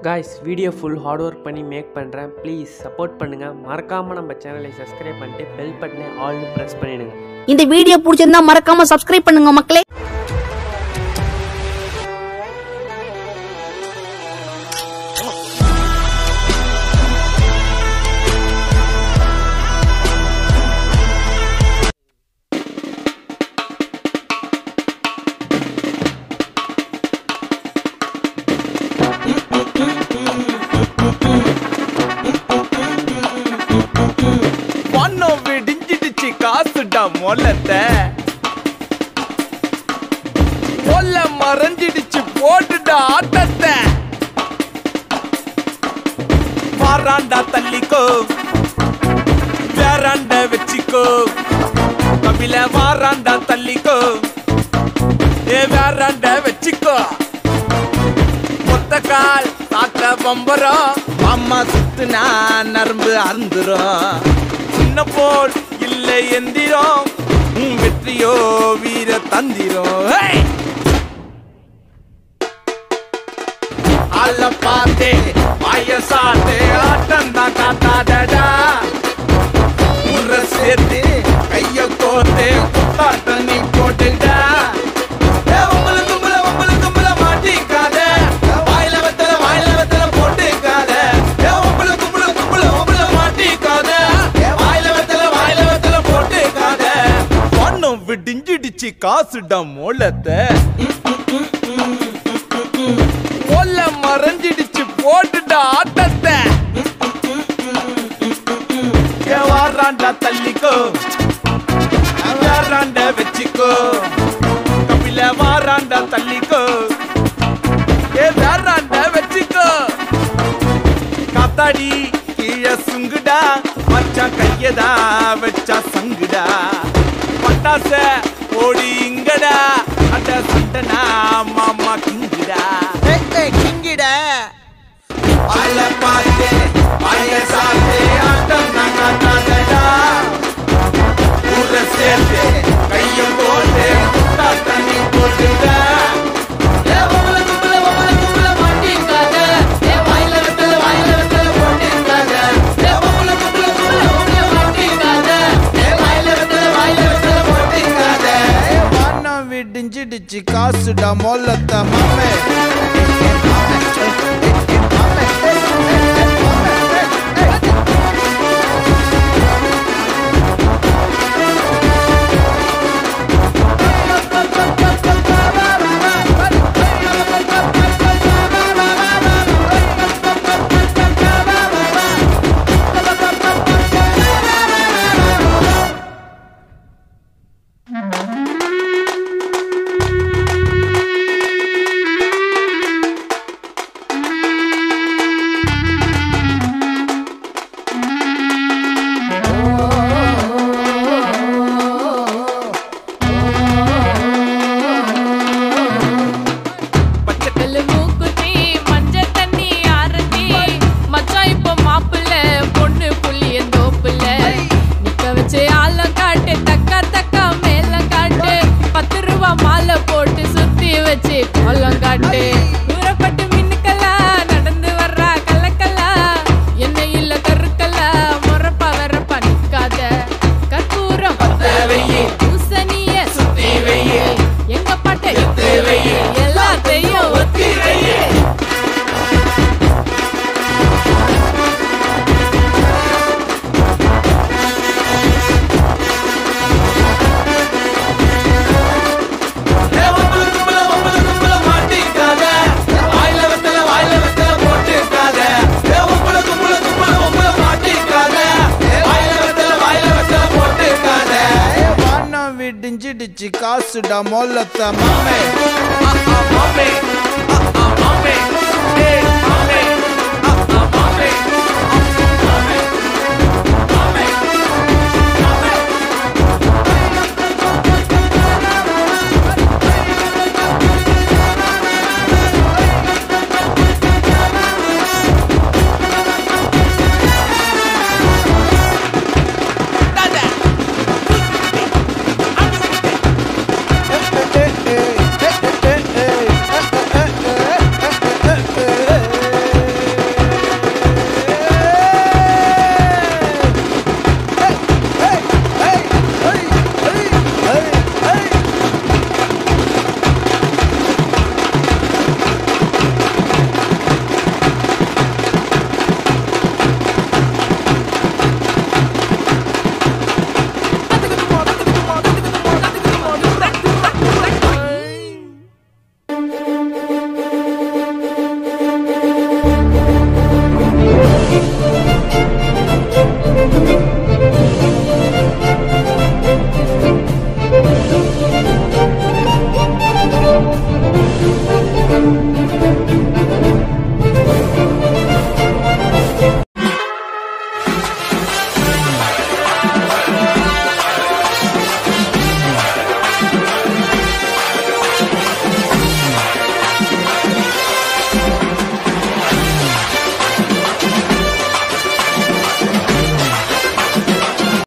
Guys video full hard work பண்ணி make பண்ணுறேன் please support பண்ணுங்கள் மறக்காமல் நம்ம சேனலை சப்ஸ்கிரைப் பண்ணிட்டு பெல் பட்டனை ஆல்னு ப்ரெஸ் பண்ணிடுங்க இந்த வீடியோ பிடிச்சிருந்தா மறக்காம சப்ஸ்கிரைப் பண்ணுங்க மக்களே பணம் விடிஞ்சிடுச்சு காசுடா மொல்லத்த மொல்ல மறைஞ்சிடுச்சு போட்டுடா ஆட்டத்தை வாராண்டா தள்ளிக்கோ வேறாண்ட வச்சுக்கோ கபில வாராண்டா தள்ளிக்கோ ஏ வேறாண்ட வச்சுக்கோ மொத்த கால் தாக்க பம்பரம் அம்மா சுத்துனா நரம்பு அறுந்துரும் சின்ன போல் இல்லை எந்திரம் உன் வெற்றியோ வீர தந்திரம் ஹே! அல்ல பார்த்தே வயசாத்தே ஆட்டம் தான் காத்தாதடா உர சேர்த்து கைய கோர்த்து குத்தாட்டம் நீ போட்டுடா ஏ, உம்புல கும்புல, உம்புல கும்புல மாட்டிக்காத. வாயில வெத்தல, வாயில வெத்தல போட்டுக்காத. ஏ, உம்புல கும்புல, கும்புல, உம்புல மாட்டிக்காத. வாயில வெத்தல, வாயில வெத்தல போட்டுக்காத. பணம் விடிஞ்சிடுச்சு காசுடா மோளத்தை மொல்ல மறைஞ்சிடுச்சு போட்டுடா ஆட்டத்தை ஏ, வாராண்டா தள்ளிக்கோ வேறாண்ட வச்சுக்கோ கபில வாராண்டா தள்ளிக்கோ ஏ வேறாண்ட வச்சுக்கோ காத்தாடி கீழே சுங்குடா மச்சான் கையதா வச்சா சங்குடா பட்டாச ஓடி இங்கடா அட சண்டனா மாமா கிங்குடா கிங்கிடா அல பாத்தே அய சாத்தே ஆட்டம் நாங்க தாண்டடா ஊர சேர்த்து கையும் போட்டு முட்டா தண்ணி போட்டுட ஏ ஒவ்வொரு கும்பல ஒவ்வொரு கும்பல மாட்டிக்காத ஏ வாயில வெத்தல வாயில வெத்தல போட்டிருக்காத ஏ ஒவ்வொரு கும்பல கும்பல ஒவ்வொரு மாட்டிக்காத ஏ வாயில வெத்தல வாயில வெத்தல போட்டிருக்காத வானம் விடிஞ்சிடுச்சு காசுடா மொல்லத்த மாமே கல்லு மூக்குத்தி, மஞ்சள் தண்ணி ஆரத்தி. மச்சான் இப்ப மாப்பிள்ளை, பொண்ணு புளியந்தோப்புல. நிக்க வச்சு ஆழம் காட்டு, தக்கா தக்கா மேளம் காட்டு. பத்து ரூபா மாலை போட்டு சுத்தி வச்சு கோலம் காட்டு. தூரப்பட்டு மின்னுக்கல்லா, நடந்து வர்றா கல்லக்கல்லா. எண்ணெய் இல்ல கருக்கல்லா, முறப்பா வெறப்பா நிக்காத. கற்பூரம் பூசணிய சுத்தி வையே. எங்க பாட்டு எல்லாத்தையும் ஒத்தி வையே. ஏ ஒவ்வொரு கும்பல ஒவ்வொரு கும்பல மாட்டிக்காத வாயில வெத்தல வாயில வெத்தல போட்டுக்காத ஏ ஒவ்வொரு கும்பல கும்பல ஒவ்வொரு மாட்டிக்காத வாயில வெத்தல வாயில வெத்தல போட்டுக்காத வானம் விடிஞ்சிடுச்சு காசுடா மொல்லத்த மாமே மாமே